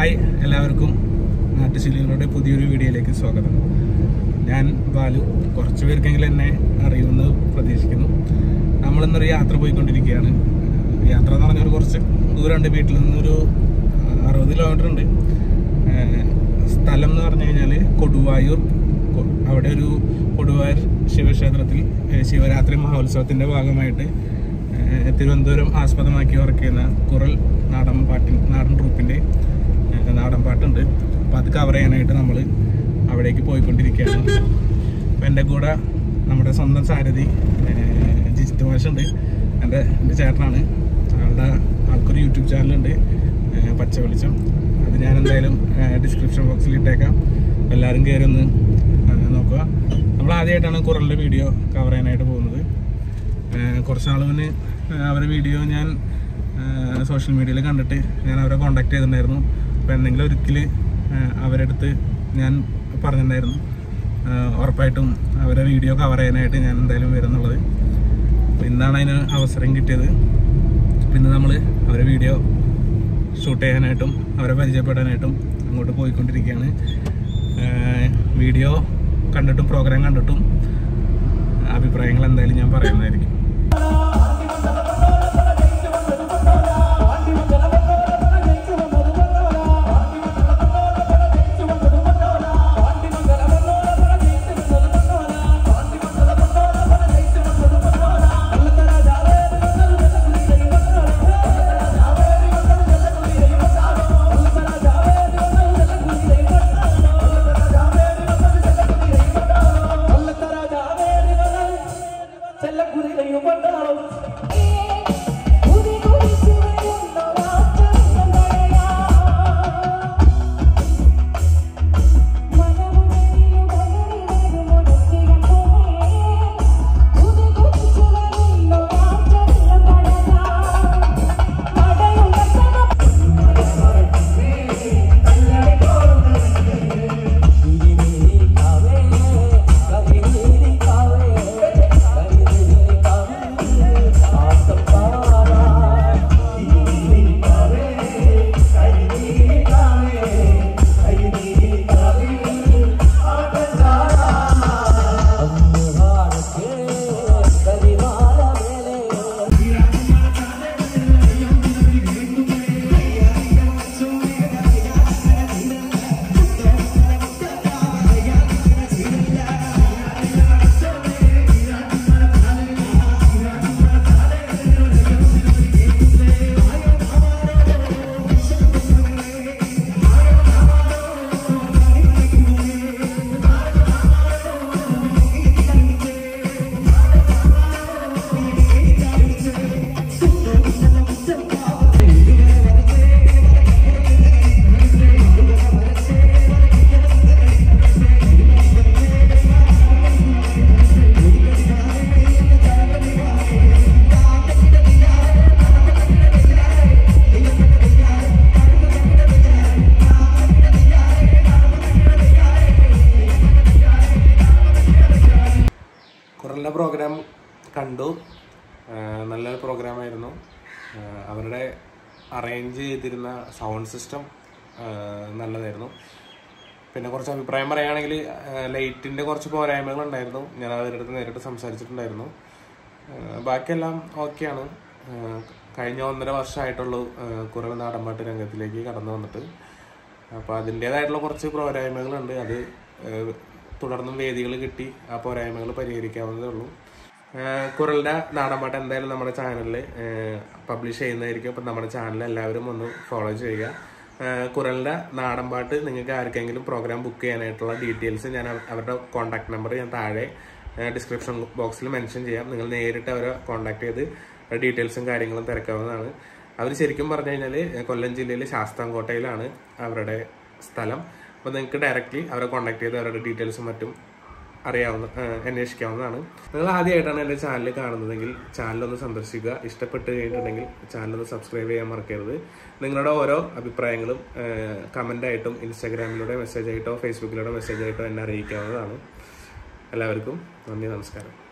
hi എല്ലാവർക്കും നാട്ടുശീലികളുടെ പുതിയൊരു വീഡിയോയിലേക്ക് സ്വാഗതം ഞാൻ ബാലു കുറച്ച് പേർക്കെങ്കിലും എന്നെ അറിയുമെന്ന് പ്രതീക്ഷിക്കുന്നു നമ്മളിന്നൊരു യാത്ര പോയിക്കൊണ്ടിരിക്കുകയാണ് യാത്ര എന്ന് പറഞ്ഞാൽ കുറച്ച് ദൂരമുണ്ട് വീട്ടിൽ നിന്നൊരു അറുപത് കിലോമീറ്റർ ഉണ്ട് ഏഹ് സ്ഥലം എന്ന് പറഞ്ഞു കഴിഞ്ഞാൽ കൊടുവായൂർ കൊ- അവിടെ ഒരു കൊടുവായൂർ ശിവക്ഷേത്രത്തിൽ ഏഹ് ശിവരാത്രി മഹോത്സവത്തിൻ്റെ ഭാഗമായിട്ട് ഏഹ് തിരുവനന്തപുരം ആസ്പദമാക്കി വർക്ക് ചെയ്യുന്ന കുറൽ നാടൻ പാട്ടിൻ നാടൻ ട്രൂപ്പിൻ്റെ ഏഹ് നാടൻ പാട്ടുണ്ട് അപ്പോൾ അത് കവർ ചെയ്യാനായിട്ട് നമ്മൾ അവിടേക്ക് പോയിക്കൊണ്ടിരിക്കുകയാണ് അപ്പോൾ എൻ്റെ കൂടെ നമ്മുടെ സ്വന്തം സാരഥി ഏഹ് ജിജിത്ത് മാഷുണ്ട് എൻ്റെ എൻ്റെ ചേട്ടനാണ് ആളുടെ ആൾക്കൊരു യൂട്യൂബ് ചാനലുണ്ട് ഏഹ് പച്ച വെളിച്ചം അത് ഞാൻ എന്തായാലും ഡിസ്ക്രിപ്ഷൻ ബോക്സിൽ ഇട്ടേക്കാം എല്ലാവരും കയറി ഒന്ന് ഏഹ് നോക്കുക നമ്മൾ ആദ്യമായിട്ടാണ് കുറലിൻ്റെ വീഡിയോ കവർ ചെയ്യാനായിട്ട് പോകുന്നത് ഏഹ് കുറച്ച് നാൾ മുന്നേ ഏഹ് അവരുടെ വീഡിയോ ഞാൻ സോഷ്യൽ മീഡിയയിൽ കണ്ടിട്ട് ഞാൻ അവരെ കോണ്ടാക്ട് ചെയ്തിട്ടുണ്ടായിരുന്നു അപ്പോൾ എന്തെങ്കിലും ഒരിക്കൽ അവരുടെ അടുത്ത് ഞാൻ പറഞ്ഞിട്ടുണ്ടായിരുന്നു ഏഹ് ഉറപ്പായിട്ടും അവരെ വീഡിയോ കവർ ചെയ്യാനായിട്ട് ഞാൻ എന്തായാലും വരുന്നുള്ളത് അപ്പോൾ ഇന്നാണ് അതിന് അവസരം കിട്ടിയത് പിന്നെ നമ്മൾ അവരെ വീഡിയോ ഷൂട്ട് ചെയ്യാനായിട്ടും അവരെ പരിചയപ്പെടാനായിട്ടും അങ്ങോട്ട് പോയിക്കൊണ്ടിരിക്കുകയാണ് ഏഹ് വീഡിയോ കണ്ടിട്ടും പ്രോഗ്രാം കണ്ടിട്ടും അഭിപ്രായങ്ങൾ എന്തായാലും ഞാൻ പറയുന്നതായിരിക്കും കുറല്ല പ്രോഗ്രാം കണ്ടു ആ, നല്ലൊരു പ്രോഗ്രാമായിരുന്നു ആ, അവരുടെ അറേഞ്ച് ചെയ്തിരുന്ന സൗണ്ട് സിസ്റ്റം നല്ലതായിരുന്നു പിന്നെ കുറച്ച് അഭിപ്രായം പറയുകയാണെങ്കിൽ ലൈറ്റിൻ്റെ കുറച്ച് പോരായ്മകളുണ്ടായിരുന്നു ഞാൻ അവരുടെ അടുത്ത് നേരിട്ട് സംസാരിച്ചിട്ടുണ്ടായിരുന്നു ആ, ബാക്കിയെല്ലാം ഓക്കെയാണ് ആ, കഴിഞ്ഞ ഒന്നര വർഷമായിട്ടുള്ളൂ കുറേ നാടൻപാട്ട് രംഗത്തിലേക്ക് കടന്നു വന്നിട്ട് അപ്പോൾ അതിൻ്റേതായിട്ടുള്ള കുറച്ച് പോരായ്മകളുണ്ട് അത് ഏഹ്, തുടർന്നും വേദികൾ കിട്ടി ആ പോരായ്മകൾ പരിഹരിക്കാവുന്നതേ ഉള്ളൂ ഏഹ്, കുരലിന്റെ നാടൻപാട്ട് എന്തായാലും നമ്മുടെ ചാനലിൽ പബ്ലിഷ് ചെയ്യുന്നതായിരിക്കും അപ്പം നമ്മുടെ ചാനൽ എല്ലാവരും ഒന്ന് ഫോളോ ചെയ്യുക ഏഹ്, കുരലിന്റെ നാടൻപാട്ട് നിങ്ങൾക്ക് ആർക്കെങ്കിലും പ്രോഗ്രാം ബുക്ക് ചെയ്യാനായിട്ടുള്ള ഡീറ്റെയിൽസ് ഞാൻ അവ- അവരുടെ കോൺടാക്ട് നമ്പർ ഞാൻ താഴെ ഡിസ്ക്രിപ്ഷൻ ബോക്സിൽ മെൻഷൻ ചെയ്യാം നിങ്ങൾ നേരിട്ട് അവരെ കോൺടാക്ട് ചെയ്ത് ഡീറ്റെയിൽസും കാര്യങ്ങളും തിരക്കാവുന്നതാണ് അവർ ശരിക്കും പറഞ്ഞു കഴിഞ്ഞാൽ കൊല്ലം ജില്ലയിൽ ശാസ്താംകോട്ടയിലാണ് അവരുടെ സ്ഥലം അപ്പോൾ നിങ്ങൾക്ക് ഡയറക്റ്റ്ലി അവരെ കോൺടാക്ട് ചെയ്ത് അവരുടെ ഡീറ്റെയിൽസും മറ്റും അറിയാവുന്ന ഏഹ് അന്വേഷിക്കാവുന്നതാണ് നിങ്ങൾ ആദ്യമായിട്ടാണ് എൻ്റെ ചാനൽ കാണുന്നതെങ്കിൽ ചാനലൊന്ന് സന്ദർശിക്കുക ഇഷ്ടപ്പെട്ട് കഴിഞ്ഞിട്ടുണ്ടെങ്കിൽ ചാനലൊന്ന് സബ്സ്ക്രൈബ് ചെയ്യാൻ മറക്കരുത് നിങ്ങളുടെ ഓരോ അഭിപ്രായങ്ങളും കമൻ്റായിട്ടും ഇൻസ്റ്റാഗ്രാമിലൂടെ മെസ്സേജ് ആയിട്ടോ ഫേസ്ബുക്കിലൂടെ മെസ്സേജ് ആയിട്ടോ എന്നെ അറിയിക്കാവുന്നതാണ് എല്ലാവർക്കും നന്ദി നമസ്കാരം